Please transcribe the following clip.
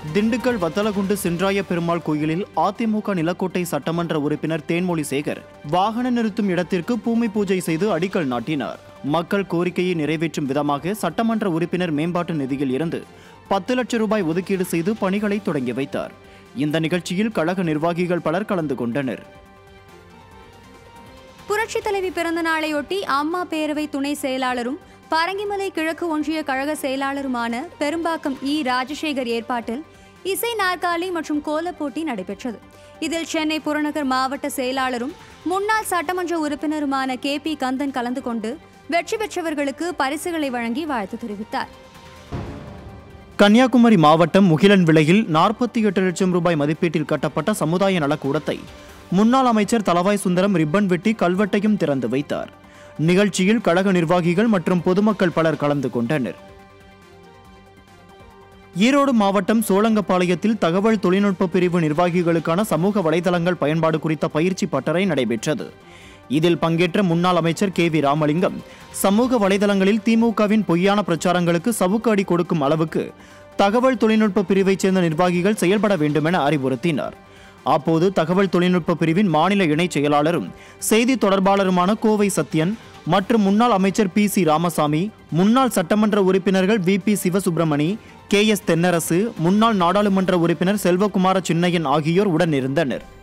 திண்டுக்கல் வத்தலகுண்டு சென்றாய பெருமாள் கோயிலில் அதிமுக நிலக்கோட்டை சட்டமன்ற உறுப்பினர் தேன்மொழி சேகர் வாகன நிறுத்தும் இடத்திற்கு பூமி பூஜை செய்து அடிக்கல் நாட்டினார் மக்கள் கோரிக்கையை நிறைவேற்றும் விதமாக சட்டமன்ற உறுப்பினர் மேம்பாட்டு நிதியில் இருந்து பத்து லட்சம் ரூபாய் ஒதுக்கீடு செய்து பணிகளை தொடங்கி வைத்தார் இந்த நிகழ்ச்சியில் கழக நிர்வாகிகள் பலர் கலந்து கொண்டனர் புரட்சி தலைவி பிறந்த நாளையொட்டி அம்மா பேரவை துணை செயலாளரும் பரங்கிமலை கிழக்கு ஒன்றிய கழக செயலாளருமான பெரும்பாக்கம் இ ராஜசேகர் ஏற்பாட்டில் இசை நாற்காலி மற்றும் கோலப் போட்டி நடைபெற்றது இதில் சென்னை புறநகர் மாவட்ட செயலாளரும் முன்னாள் சட்டமன்ற உறுப்பினருமான கே பி கந்தன் கலந்து கொண்டு வெற்றி பெற்றவர்களுக்கு பரிசுகளை வழங்கி வாழ்த்து தெரிவித்தார் கன்னியாகுமரி மாவட்டம் முகிலன் விலையில் நாற்பத்தி எட்டு லட்சம் ரூபாய் மதிப்பீட்டில் கட்டப்பட்ட சமுதாய நலக்கூடத்தை முன்னாள் அமைச்சர் தலவாய் சுந்தரம் ரிப்பன் வெட்டி கல்வெட்டையும் திறந்து வைத்தார் நிகழ்ச்சியில் கழக நிர்வாகிகள் மற்றும் பொதுமக்கள் பலர் கலந்து கொண்டனர் ஈரோடு மாவட்டம் சோழங்கப்பாளையத்தில் தகவல் தொழில்நுட்ப பிரிவு நிர்வாகிகளுக்கான சமூக வலைதளங்கள் பயன்பாடு குறித்த பயிற்சி பட்டறை நடைபெற்றது இதில் பங்கேற்ற முன்னாள் அமைச்சர் கே வி ராமலிங்கம் சமூக வலைதளங்களில் திமுகவின் பொய்யான பிரச்சாரங்களுக்கு சவுக்கு அடி கொடுக்கும் அளவுக்கு தகவல் தொழில்நுட்ப பிரிவைச் சேர்ந்த நிர்வாகிகள் செயல்பட வேண்டுமென அறிவுறுத்தினார் அப்போது தகவல் தொழில்நுட்ப பிரிவின் மாநில இணைச் செயலாளரும் செய்தி தொடர்பாளருமான கோவை சத்யன் மற்றும் முன்னாள் அமைச்சர் பி சி ராமசாமி முன்னாள் சட்டமன்ற உறுப்பினர்கள் V P Sivasubramani K S Thennarasu முன்னாள் நாடாளுமன்ற உறுப்பினர் செல்வகுமார சின்னையன் ஆகியோர் உடனிருந்தனர்